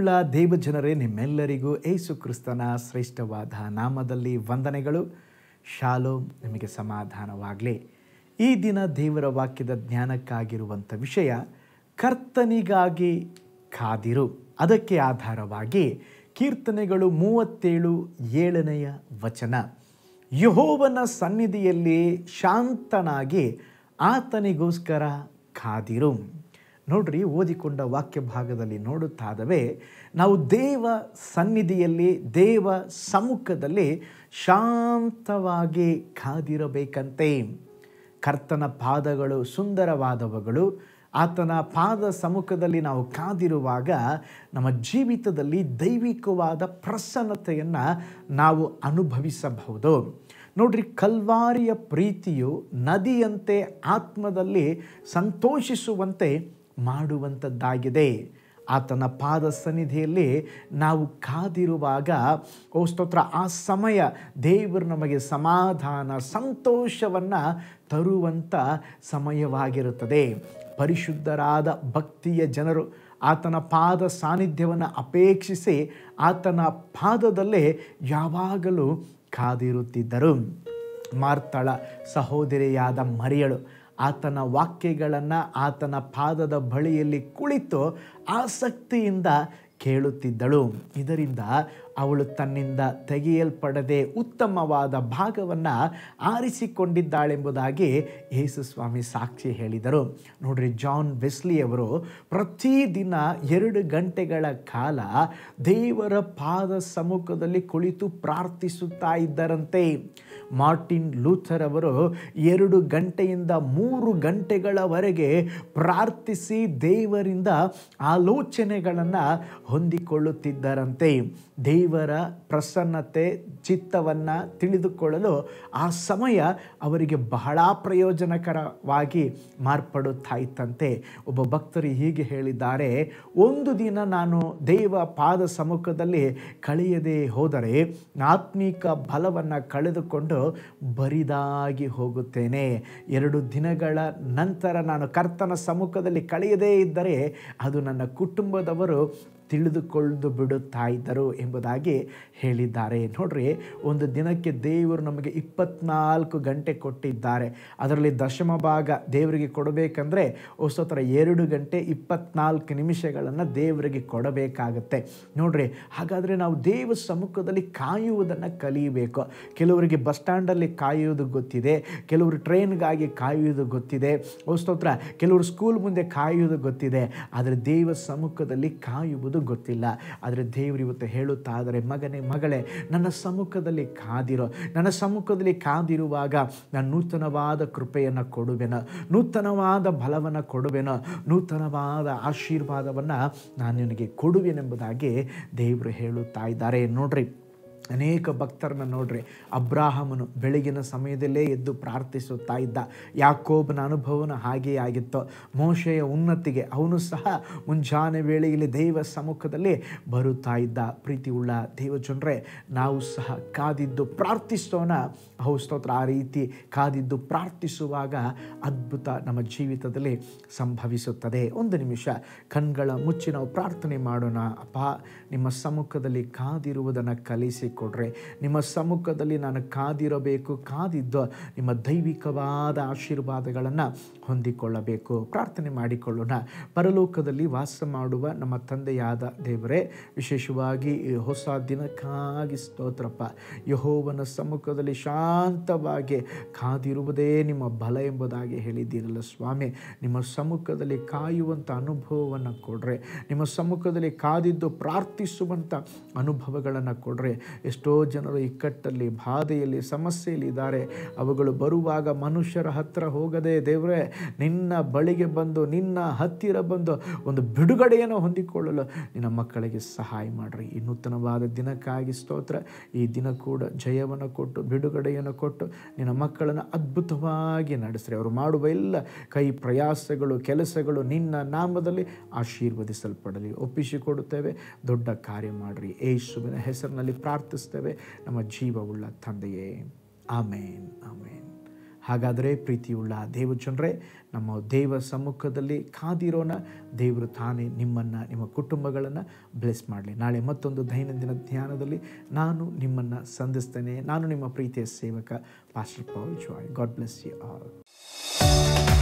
ಪ್ರೀತಿಯುಳ್ಳ ದೇವಜನರೇ ನಿಮ್ಮೆಲ್ಲರಿಗೂ ಏಸು ಕ್ರಿಸ್ತನ ಶ್ರೇಷ್ಠವಾದ ನಾಮದಲ್ಲಿ ವಂದನೆಗಳು ಶಾಲೋ ನಿಮಗೆ ಸಮಾಧಾನವಾಗಲಿ ಈ ದಿನ ದೇವರ ವಾಕ್ಯದ ಜ್ಞಾನಕ್ಕಾಗಿರುವಂಥ ವಿಷಯ ಕರ್ತನಿಗಾಗಿ ಕಾದಿರು ಅದಕ್ಕೆ ಆಧಾರವಾಗಿ ಕೀರ್ತನೆಗಳು ಮೂವತ್ತೇಳು ಏಳನೆಯ ವಚನ ಯಹೋವನ ಸನ್ನಿಧಿಯಲ್ಲಿ ಶಾಂತನಾಗಿ ಆತನಿಗೋಸ್ಕರ ಕಾದಿರು ನೋಡ್ರಿ ಓದಿಕೊಂಡ ವಾಕ್ಯ ಭಾಗದಲ್ಲಿ ನೋಡುತ್ತಾದವೇ ನಾವು ದೇವ ಸನ್ನಿಧಿಯಲ್ಲಿ ದೇವ ಸಮ್ಮುಖದಲ್ಲಿ ಶಾಂತವಾಗಿ ಕಾದಿರಬೇಕಂತೆ ಕರ್ತನ ಪಾದಗಳು ಸುಂದರವಾದವುಗಳು ಆತನ ಪಾದ ಸಮ್ಮುಖದಲ್ಲಿ ನಾವು ಕಾದಿರುವಾಗ ನಮ್ಮ ಜೀವಿತದಲ್ಲಿ ದೈವಿಕವಾದ ಪ್ರಸನ್ನತೆಯನ್ನು ನಾವು ಅನುಭವಿಸಬಹುದು ನೋಡ್ರಿ ಕಲ್ವಾರಿಯ ಪ್ರೀತಿಯು ನದಿಯಂತೆ ಆತ್ಮದಲ್ಲಿ ಸಂತೋಷಿಸುವಂತೆ ಮಾಡುವಂಥದ್ದಾಗಿದೆ ಆತನ ಪಾದ ಸನ್ನಿಧಿಯಲ್ಲಿ ನಾವು ಕಾದಿರುವಾಗ ಓ ಸ್ತೋತ್ರ ಆ ಸಮಯ ದೇವರು ನಮಗೆ ಸಮಾಧಾನ ಸಂತೋಷವನ್ನು ತರುವಂಥ ಸಮಯವಾಗಿರುತ್ತದೆ ಪರಿಶುದ್ಧರಾದ ಭಕ್ತಿಯ ಜನರು ಆತನ ಪಾದ ಸಾನ್ನಿಧ್ಯವನ್ನು ಅಪೇಕ್ಷಿಸಿ ಆತನ ಪಾದದಲ್ಲೇ ಯಾವಾಗಲೂ ಕಾದಿರುತ್ತಿದ್ದರು ಮಾರ್ತಳ ಸಹೋದರಿಯಾದ ಮರಿಯಳು ಆತನ ವಾಕ್ಯಗಳನ್ನು ಆತನ ಪಾದದ ಬಳಿಯಲ್ಲಿ ಕುಳಿತು ಆಸಕ್ತಿಯಿಂದ ಕೇಳುತ್ತಿದ್ದಳು ಇದರಿಂದ ಅವಳು ತನ್ನಿಂದ ತೆಗೆಯಲ್ಪಡದೆ ಉತ್ತಮವಾದ ಭಾಗವನ್ನು ಆರಿಸಿಕೊಂಡಿದ್ದಾಳೆಂಬುದಾಗಿ ಯೇಸು ಸ್ವಾಮಿ ಸಾಕ್ಷಿ ಹೇಳಿದರು ನೋಡ್ರಿ ಜಾನ್ ವೆಸ್ಲಿ ಅವರು ಪ್ರತಿದಿನ ಎರಡು ಗಂಟೆಗಳ ಕಾಲ ದೇವರ ಪಾದ ಸಮ್ಮುಖದಲ್ಲಿ ಕುಳಿತು ಪ್ರಾರ್ಥಿಸುತ್ತಾ ಇದ್ದರಂತೆ ಮಾರ್ಟಿನ್ ಲೂಥರ್ ಅವರು ಎರಡು ಗಂಟೆಯಿಂದ ಮೂರು ಗಂಟೆಗಳವರೆಗೆ ಪ್ರಾರ್ಥಿಸಿ ದೇವರಿಂದ ಆಲೋಚನೆಗಳನ್ನು ಹೊಂದಿಕೊಳ್ಳುತ್ತಿದ್ದರಂತೆ ದೇವರ ಪ್ರಸನ್ನತೆ ಚಿತ್ತವನ್ನು ತಿಳಿದುಕೊಳ್ಳಲು ಆ ಸಮಯ ಅವರಿಗೆ ಬಹಳ ಪ್ರಯೋಜನಕರವಾಗಿ ಮಾರ್ಪಡುತ್ತಾ ಇತ್ತಂತೆ ಒಬ್ಬ ಭಕ್ತರು ಹೀಗೆ ಹೇಳಿದ್ದಾರೆ ಒಂದು ದಿನ ನಾನು ದೇವ ಪಾದ ಸಮ್ಮುಖದಲ್ಲಿ ಕಳೆಯದೆ ಹೋದರೆ ಆತ್ಮೀಕ ಬಲವನ್ನು ಕಳೆದುಕೊಂಡು ಬರಿದಾಗಿ ಹೋಗುತ್ತೇನೆ ಎರಡು ದಿನಗಳ ನಂತರ ನಾನು ಕರ್ತನ ಸಮ್ಮುಖದಲ್ಲಿ ಕಳೆಯದೇ ಇದ್ದರೆ ಅದು ನನ್ನ ಕುಟುಂಬದವರು ತಿಳಿದುಕೊಂಡು ಬಿಡುತ್ತಾ ಇದ್ದರು ಎಂಬುದಾಗಿ ಹೇಳಿದ್ದಾರೆ ನೋಡ್ರಿ ಒಂದು ದಿನಕ್ಕೆ ದೇವರು ನಮಗೆ ಇಪ್ಪತ್ನಾಲ್ಕು ಗಂಟೆ ಕೊಟ್ಟಿದ್ದಾರೆ ಅದರಲ್ಲಿ ದಶಮ ಭಾಗ ದೇವರಿಗೆ ಕೊಡಬೇಕಂದ್ರೆ ಹೊಸತ್ರ ಎರಡು ಗಂಟೆ ಇಪ್ಪತ್ನಾಲ್ಕು ನಿಮಿಷಗಳನ್ನು ದೇವರಿಗೆ ಕೊಡಬೇಕಾಗತ್ತೆ ನೋಡ್ರಿ ಹಾಗಾದರೆ ನಾವು ದೇವ ಸಮ್ಮುಖದಲ್ಲಿ ಕಾಯುವುದನ್ನು ಕಲಿಯಬೇಕು ಕೆಲವರಿಗೆ ಬಸ್ ಸ್ಟ್ಯಾಂಡಲ್ಲಿ ಕಾಯುವುದು ಗೊತ್ತಿದೆ ಕೆಲವರು ಟ್ರೈನ್ಗಾಗಿ ಕಾಯುವುದು ಗೊತ್ತಿದೆ ಸ್ತೋತ್ರ ಕೆಲವರು ಸ್ಕೂಲ್ ಮುಂದೆ ಕಾಯುವುದು ಗೊತ್ತಿದೆ ಆದರೆ ದೇವ ಸಮ್ಮುಖದಲ್ಲಿ ಕಾಯುವುದು ಗೊತ್ತಿಲ್ಲ ಆದರೆ ದೇವರು ಇವತ್ತು ಹೇಳುತ್ತಾ ಆದರೆ ಮಗನೇ ಮಗಳೇ ನನ್ನ ಸಮ್ಮುಖದಲ್ಲಿ ಕಾದಿರೋ ನನ್ನ ಸಮ್ಮುಖದಲ್ಲಿ ಕಾದಿರುವಾಗ ನಾನು ನೂತನವಾದ ಕೃಪೆಯನ್ನು ಕೊಡುವೆನು ನೂತನವಾದ ಬಲವನ್ನು ಕೊಡುವೆನು ನೂತನವಾದ ಆಶೀರ್ವಾದವನ್ನು ನಾನು ನಿನಗೆ ಕೊಡುವೆನೆಂಬುದಾಗಿ ದೇವರು ಹೇಳುತ್ತಾ ಇದ್ದಾರೆ ನೋಡ್ರಿ ಅನೇಕ ಭಕ್ತರನ್ನ ನೋಡ್ರಿ ಅಬ್ರಾಹಮನು ಬೆಳಗಿನ ಸಮಯದಲ್ಲೇ ಎದ್ದು ಪ್ರಾರ್ಥಿಸುತ್ತಾ ಇದ್ದ ಯಾಕೋಬನ ಅನುಭವನ ಹಾಗೆಯೇ ಆಗಿತ್ತು ಮೋಶೆಯ ಉನ್ನತಿಗೆ ಅವನು ಸಹ ಮುಂಜಾನೆ ವೇಳೆಯಲ್ಲಿ ದೇವ ಸಮ್ಮುಖದಲ್ಲಿ ಬರುತ್ತಾ ಇದ್ದ ಪ್ರೀತಿ ಉಳ್ಳ ದೇವಜನರೇ ನಾವು ಸಹ ಕಾದಿದ್ದು ಪ್ರಾರ್ಥಿಸೋಣ ಹೌ ಸ್ತೋತ್ರ ಆ ರೀತಿ ಕಾದಿದ್ದು ಪ್ರಾರ್ಥಿಸುವಾಗ ಅದ್ಭುತ ನಮ್ಮ ಜೀವಿತದಲ್ಲಿ ಸಂಭವಿಸುತ್ತದೆ ಒಂದು ನಿಮಿಷ ಕಣ್ಗಳ ಮುಚ್ಚಿ ನಾವು ಪ್ರಾರ್ಥನೆ ಮಾಡೋಣ ಅಪ್ಪ ನಿಮ್ಮ ಸಮ್ಮುಖದಲ್ಲಿ ಕಾದಿರುವುದನ್ನು ಕಲಿಸಿ ಕೊಡ್ರೆ ನಿಮ್ಮ ಸಮ್ಮುಖದಲ್ಲಿ ನಾನು ಕಾದಿರಬೇಕು ಕಾದಿದ್ದು ನಿಮ್ಮ ದೈವಿಕವಾದ ಆಶೀರ್ವಾದಗಳನ್ನು ಹೊಂದಿಕೊಳ್ಳಬೇಕು ಪ್ರಾರ್ಥನೆ ಮಾಡಿಕೊಳ್ಳೋಣ ಪರಲೋಕದಲ್ಲಿ ವಾಸ ಮಾಡುವ ನಮ್ಮ ತಂದೆಯಾದ ದೇವರೇ ವಿಶೇಷವಾಗಿ ಈ ಹೊಸ ದಿನಕ್ಕಾಗಿ ಸ್ತೋತ್ರಪ್ಪ ಯಹೋವನ ಸಮ್ಮುಖದಲ್ಲಿ ಶಾಂತವಾಗಿ ಕಾದಿರುವುದೇ ನಿಮ್ಮ ಬಲ ಎಂಬುದಾಗಿ ಹೇಳಿದ್ದೀರಲ್ಲ ಸ್ವಾಮಿ ನಿಮ್ಮ ಸಮ್ಮುಖದಲ್ಲಿ ಕಾಯುವಂಥ ಅನುಭವವನ್ನು ಕೊಡ್ರೆ ನಿಮ್ಮ ಸಮ್ಮುಖದಲ್ಲಿ ಕಾದಿದ್ದು ಪ್ರಾರ್ಥಿಸುವಂಥ ಅನುಭವಗಳನ್ನು ಕೊಡ್ರೆ ಎಷ್ಟೋ ಜನರು ಇಕ್ಕಟ್ಟಲ್ಲಿ ಬಾಧೆಯಲ್ಲಿ ಸಮಸ್ಯೆಯಲ್ಲಿ ಇದ್ದಾರೆ ಅವುಗಳು ಬರುವಾಗ ಮನುಷ್ಯರ ಹತ್ತಿರ ಹೋಗದೆ ದೇವರೇ ನಿನ್ನ ಬಳಿಗೆ ಬಂದು ನಿನ್ನ ಹತ್ತಿರ ಬಂದು ಒಂದು ಬಿಡುಗಡೆಯನ್ನು ಹೊಂದಿಕೊಳ್ಳಲು ನಿನ್ನ ಮಕ್ಕಳಿಗೆ ಸಹಾಯ ಮಾಡಿರಿ ಈ ನೂತನವಾದ ದಿನಕ್ಕಾಗಿ ಸ್ತೋತ್ರ ಈ ದಿನ ಕೂಡ ಜಯವನ್ನು ಕೊಟ್ಟು ಬಿಡುಗಡೆಯನ್ನು ಕೊಟ್ಟು ನಿನ್ನ ಮಕ್ಕಳನ್ನು ಅದ್ಭುತವಾಗಿ ನಡೆಸ್ರಿ ಅವರು ಮಾಡುವ ಎಲ್ಲ ಕೈ ಪ್ರಯಾಸಗಳು ಕೆಲಸಗಳು ನಿನ್ನ ನಾಮದಲ್ಲಿ ಆಶೀರ್ವದಿಸಲ್ಪಡಲಿ ಒಪ್ಪಿಸಿಕೊಡುತ್ತೇವೆ ದೊಡ್ಡ ಕಾರ್ಯ ಮಾಡಿರಿ ಯೇಸುವಿನ ಹೆಸರಿನಲ್ಲಿ ಪ್ರಾರ್ಥಿಸ್ತೇವೆ ನಮ್ಮ ಜೀವವುಳ್ಳ ತಂದೆಯೇ ಆಮೇನ್ ಆಮೇನ್ ಹಾಗಾದರೆ ಪ್ರೀತಿಯುಳ್ಳ ದೇವಜನರೇ ನಮ್ಮ ದೇವ ಸಮ್ಮುಖದಲ್ಲಿ ಕಾದಿರೋಣ ದೇವರು ತಾನೇ ನಿಮ್ಮನ್ನು ನಿಮ್ಮ ಕುಟುಂಬಗಳನ್ನು ಬ್ಲೆಸ್ ಮಾಡಲಿ ನಾಳೆ ಮತ್ತೊಂದು ದೈನಂದಿನ ಧ್ಯಾನದಲ್ಲಿ ನಾನು ನಿಮ್ಮನ್ನು ಸಂಧಿಸ್ತೇನೆ ನಾನು ನಿಮ್ಮ ಪ್ರೀತಿಯ ಸೇವಕ pastor Paul Joy God bless you all